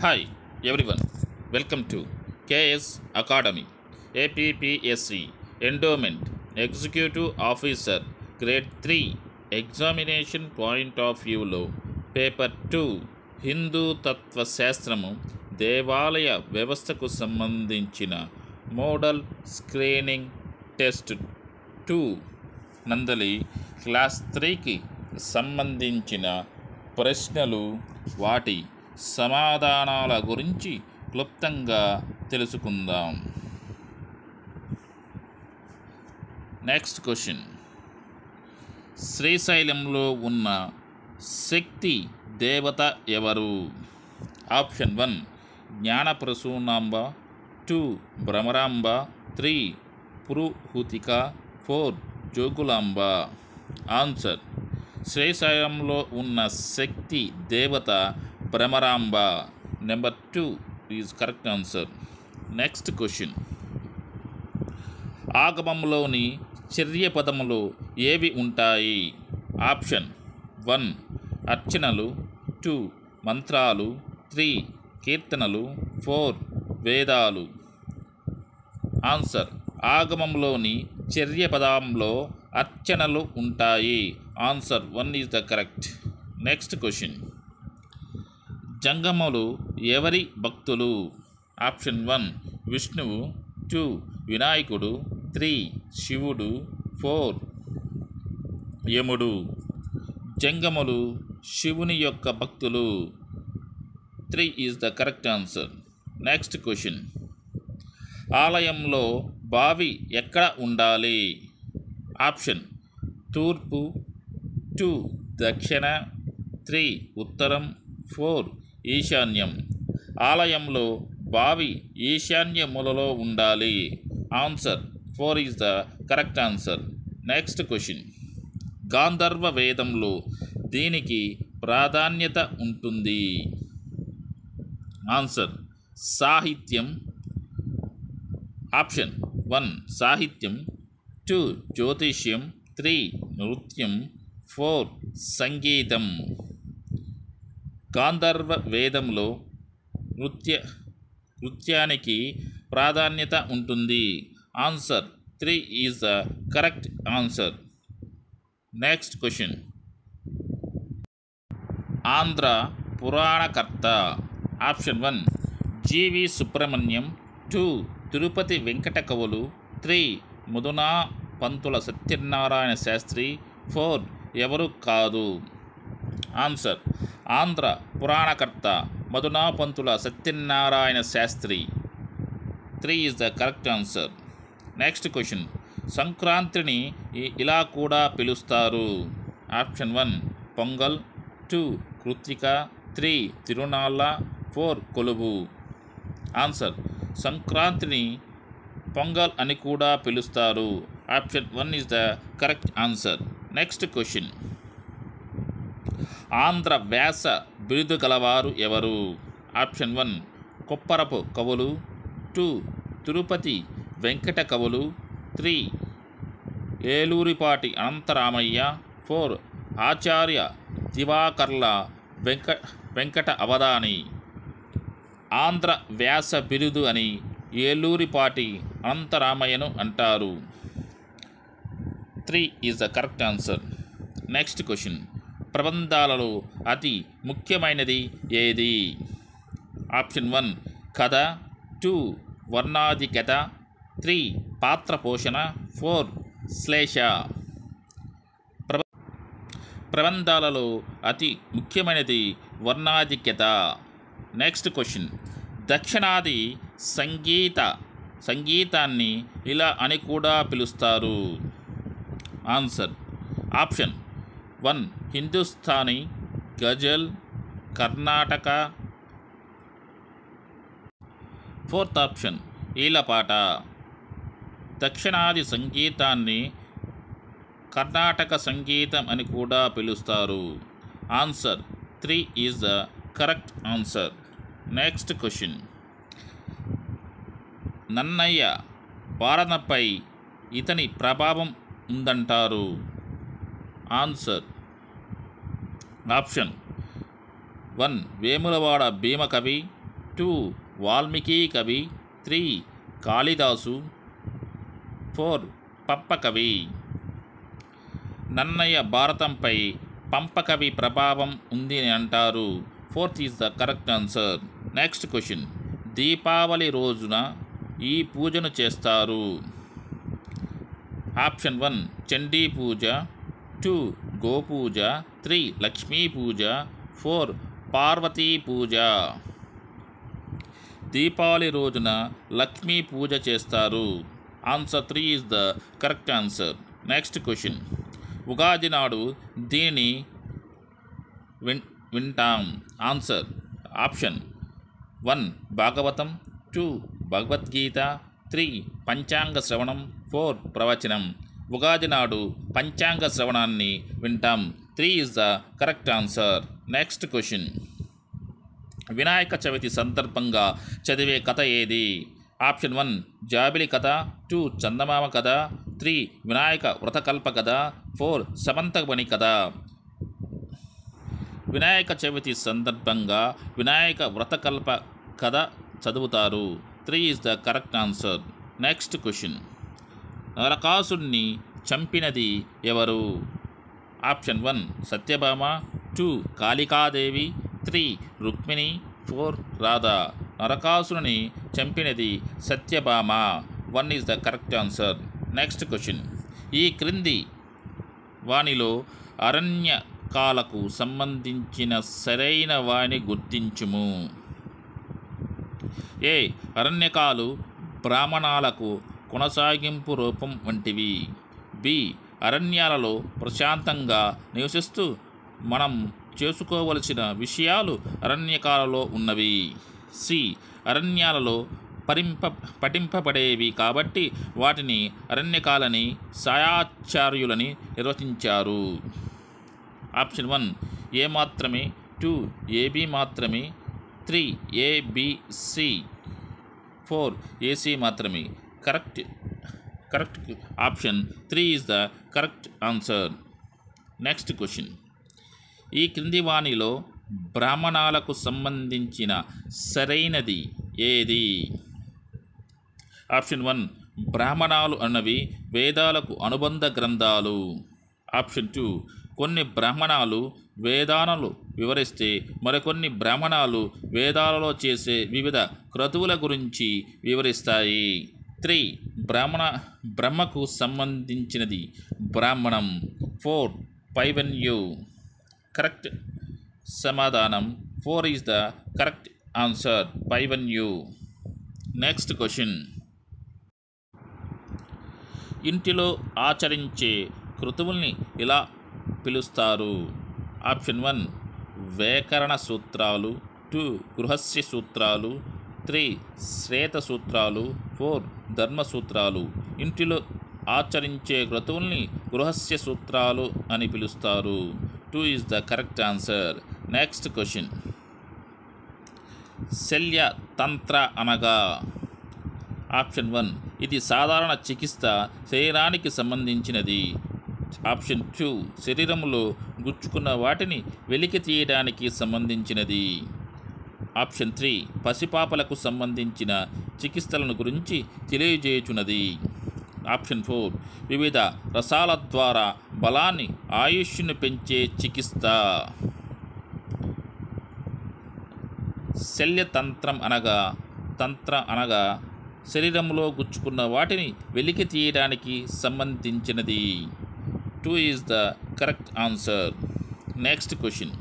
hi everyone welcome to KS academy APPSC endowment executive officer grade three examination point of వ్యూలో paper two Hindu తత్వశాస్త్రము దేవాలయ వ్యవస్థకు సంబంధించిన model screening test two నందలి class త్రీకి సంబంధించిన ప్రశ్నలు వాటి సమాధానాల గురించి క్లుప్తంగా తెలుసుకుందాం నెక్స్ట్ క్వశ్చన్ శ్రీశైలంలో ఉన్న శక్తి దేవత ఎవరు option one Jnanaprasunamba two Bhramaramba three Puruhutika four Jogulamba answer శ్రీశైలంలో ఉన్న శక్తి దేవత Bhramaramba number two is correct answer next question ఆగమంలోని చర్య పదములు ఏవి ఉంటాయి ఆప్షన్ వన్ అర్చనలు టూ మంత్రాలు త్రీ కీర్తనలు ఫోర్ వేదాలు ఆన్సర్ ఆగమంలోని చర్య పదంలో అర్చనలు ఉంటాయి answer one is the correct next question జంగములు ఎవరి భక్తులు ఆప్షన్ వన్ విష్ణువు టూ వినాయకుడు త్రీ శివుడు ఫోర్ యముడు జంగములు శివుని యొక్క భక్తులు three is the correct answer next question ఆలయంలో బావి ఎక్కడ ఉండాలి ఆప్షన్ తూర్పు టూ దక్షిణ త్రీ ఉత్తరం ఫోర్ ఈశాన్యం ఆలయంలో బావి ఈశాన్య మూలలో ఉండాలి answer four is the correct answer next question గాంధర్వ వేదంలో దీనికి ప్రాధాన్యత ఉంటుంది ఆన్సర్ సాహిత్యం ఆప్షన్ వన్ సాహిత్యం టూ జ్యోతిష్యం త్రీ నృత్యం ఫోర్ సంగీతం గాంధర్వ వేదంలో నృత్య నృత్యానికి ప్రాధాన్యత ఉంటుంది answer three is the correct answer next question Andhra పురాణకర్త option one GV Subrahmanyam two Tirupati Venkata కవులు three Madhunapantula Satyanarayana Shastri four ఎవరు కాదు ఆన్సర్ ఆంధ్ర పురాణకర్త Madhunapantula Satyanarayana Shastri three is the correct answer next question సంక్రాంతిని ఇ- ఇలా కూడా పిలుస్తారు option one Pongal two Krittika three తిరునాళ్ళ ఫోర్ కొలువు ఆన్సర్ సంక్రాంతిని పొంగల్ అని కూడా పిలుస్తారు option one is the correct answer next question Andhra Vyasa బిరుదు గలవారు ఎవరు ఆప్షన్ వన్ కొప్పరపు కవులు టూ తిరుపతి వెంకట కవులు త్రీ ఏలూరిపాటి అనంతరామయ్య ఫోర్ ఆచార్య దివాకర్ల వెంక వెంకట అవధాని ఆంధ్ర వ్యాస బిరుదు అని ఏలూరిపాటి అనంతరామయ్యను అంటారు three is the correct answer next question ప్రబంధాలలో అతి ముఖ్యమైనది ఏది ఆప్షన్ వన్ కథ టూ వర్ణాధికత త్రీ పాత్ర పోషణ ఫోర్ శ్లేష ప్రబ ప్రబంధాలలో అతి ముఖ్యమైనది వర్ణాధిక్యత నెక్స్ట్ క్వశ్చన్ దక్షిణాది సంగీత సంగీతాన్ని ఇలా అని కూడా పిలుస్తారు ఆన్సర్ ఆప్షన్ వన్ హిందుస్థానీ గజల్ కర్ణాటక ఫోర్త్ ఆప్షన్ ఈలపాట దక్షిణాది సంగీతాన్ని కర్ణాటక సంగీతం అని కూడా పిలుస్తారు answer three is the correct answer next question Nannaya పాలనపై ఇతని ప్రభావం ఉందంటారు answer option one Vemulawada Bhimakavi two Valmiki కవి త్రీ కాళిదాసు ఫోర్ పప్పకవి నన్నయ్య భారతంపై పంపకవి ప్రభావం ఉంది అని అంటారు fourth is the correct answer next question Deepavali రోజున ఈ పూజను చేస్తారు option one Chandi puja two గోపూజ త్రీ లక్ష్మీ పూజ ఫోర్ పార్వతీ పూజ దీపావళి రోజున లక్ష్మీ పూజ చేస్తారు answer three is the correct answer next question Ugadi నాడు దీనిని విన్ వింటాం answer option one Bhagavatam two Bhagavad Gita three పంచాంగ శ్రవణం ఫోర్ ప్రవచనం ఉగాది నాడు పంచాంగ శ్రవణాన్ని వింటాం three is the correct answer next question Vinayaka Chavithi సందర్భంగా చదివే కథ ఏది ఆప్షన్ వన్ జాబిలి కథ టూ చందమామ కథ త్రీ వినాయక వ్రతకల్ప కథ ఫోర్ సమంతమణి కథ వినాయక చవితి సందర్భంగా వినాయక వ్రతకల్ప కథ చదువుతారు three is the correct answer next question నరకాసుడిని చంపినది ఎవరు option one Satyabhama two Kalikadevi three Rukmini four Radha నరకాసురుని చంపినది Satyabhama one is the correct answer next question ఈ క్రింది వానిలో అరణ్యకాలకు సంబంధించిన సరైన వాణి గుర్తించుము ఏ అరణ్యకాలు బ్రాహ్మణాలకు కొనసాగింపు రూపం వంటివి బి అరణ్యాలలో ప్రశాంతంగా నివసిస్తూ మనం చేసుకోవలసిన విషయాలు అరణ్యకాలలో ఉన్నవి సి అరణ్యాలలో పరింప పఠింపబడేవి కాబట్టి వాటిని అరణ్యకాలని సాయాచార్యులని నిర్వచించారు ఆప్షన్ వన్ ఏ మాత్రమే టూ ఏబి మాత్రమే త్రీ ఏబిసి ఫోర్ ఏసీ మాత్రమే correct correct option three is the correct answer next question ఈ క్రింది వాణిలో బ్రాహ్మణాలకు సంబంధించిన సరైనది ఏది ఆప్షన్ వన్ బ్రాహ్మణాలు అన్నవి వేదాలకు అనుబంధ గ్రంథాలు ఆప్షన్ టూ కొన్ని బ్రాహ్మణాలు వేదాలను వివరిస్తే మరికొన్ని బ్రాహ్మణాలు వేదాలలో చేసే వివిధ క్రతువుల గురించి వివరిస్తాయి త్రీ బ్రాహ్మణ బ్రహ్మకు సంబంధించినది బ్రాహ్మణం ఫోర్ పైవన్యు కరెక్ట్ సమాధానం four is the correct answer పైవన్యు నెక్స్ట్ క్వశ్చన్ ఇంటిలో ఆచరించే కృతువుల్ని ఇలా పిలుస్తారు ఆప్షన్ వన్ వ్యాకరణ సూత్రాలు టూ గృహస్య సూత్రాలు త్రీ శ్వేత సూత్రాలు ఫోర్ ధర్మ సూత్రాలు ఇంటిలో ఆచరించే క్రతువుల్ని గృహస్య సూత్రాలు అని పిలుస్తారు two is the correct answer next question శల్య తంత్ర అనగా ఆప్షన్ వన్ ఇది సాధారణ చికిత్స శరీరానికి సంబంధించినది ఆప్షన్ టూ శరీరంలో గుచ్చుకున్న వాటిని వెలికి తీయడానికి సంబంధించినది ఆప్షన్ త్రీ పసిపాపలకు సంబంధించిన చికిత్సలను గురించి తెలియజేయుచున్నది ఆప్షన్ ఫోర్ వివిధ రసాల ద్వారా బలాన్ని ఆయుష్ను పెంచే చికిత్స శల్యతంత్రం అనగా తంత్ర అనగా శరీరంలో గుచ్చుకున్న వాటిని వెలికి తీయడానికి సంబంధించినది two is the correct answer next question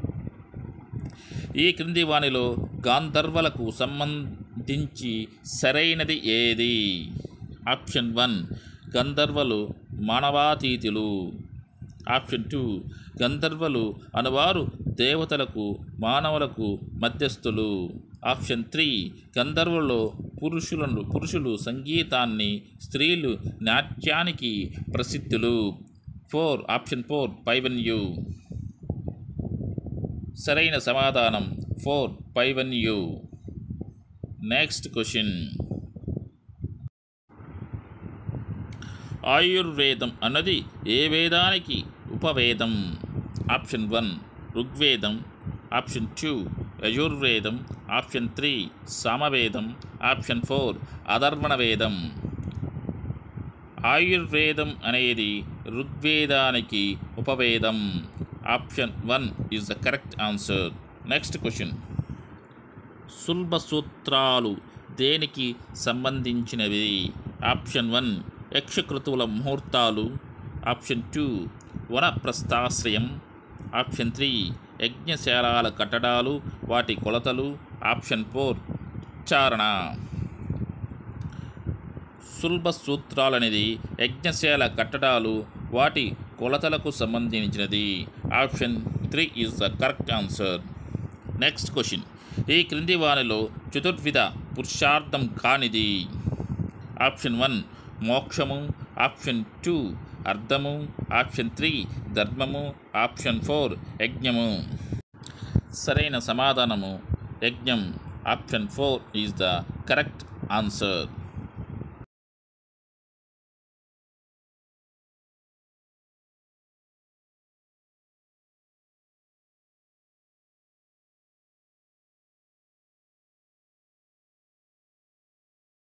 ఈ క్రింది వానిలో గాంధర్వలకు సంబంధించి సరైనది ఏది ఆప్షన్ వన్ గంధర్వలు మానవాతీతులు ఆప్షన్ టూ గంధర్వలు అనువారు దేవతలకు మానవులకు మధ్యస్థులు ఆప్షన్ త్రీ గంధర్వులలో పురుషులను పురుషులు సంగీతాన్ని స్త్రీలు నాట్యానికి ప్రసిద్ధులు ఫోర్ ఆప్షన్ ఫోర్ పైవన్యు సరైన సమాధానం ఫోర్ పైవన్యు నెక్స్ట్ క్వశ్చన్ ఆయుర్వేదం అన్నది ఏ వేదానికి ఉపవేదం ఆప్షన్ వన్ ఋగ్వేదం ఆప్షన్ టూ యజుర్వేదం ఆప్షన్ త్రీ సామవేదం ఆప్షన్ ఫోర్ అధర్వణ వేదం ఆయుర్వేదం అనేది ఋగ్వేదానికి ఉపవేదం option one is the correct answer next question సులభ సూత్రాలు దేనికి సంబంధించినవి ఆప్షన్ వన్ యక్షకృతువుల ముహూర్తాలు ఆప్షన్ టూ వనప్రస్థాశ్రయం ఆప్షన్ త్రీ యజ్ఞశాలాల కట్టడాలు వాటి కొలతలు ఆప్షన్ ఫోర్ ఉచ్చారణ సులభ సూత్రాలు అనేది యజ్ఞశాల కట్టడాలు వాటి కొలతలకు సంబంధించినది option three is the correct answer next question ఈ క్రింది వానిలో చతుర్విధ పురుషార్థం కానిది ఆప్షన్ వన్ మోక్షము ఆప్షన్ టూ అర్థము ఆప్షన్ త్రీ ధర్మము ఆప్షన్ ఫోర్ యజ్ఞము సరైన సమాధానము యజ్ఞం option four is the correct answer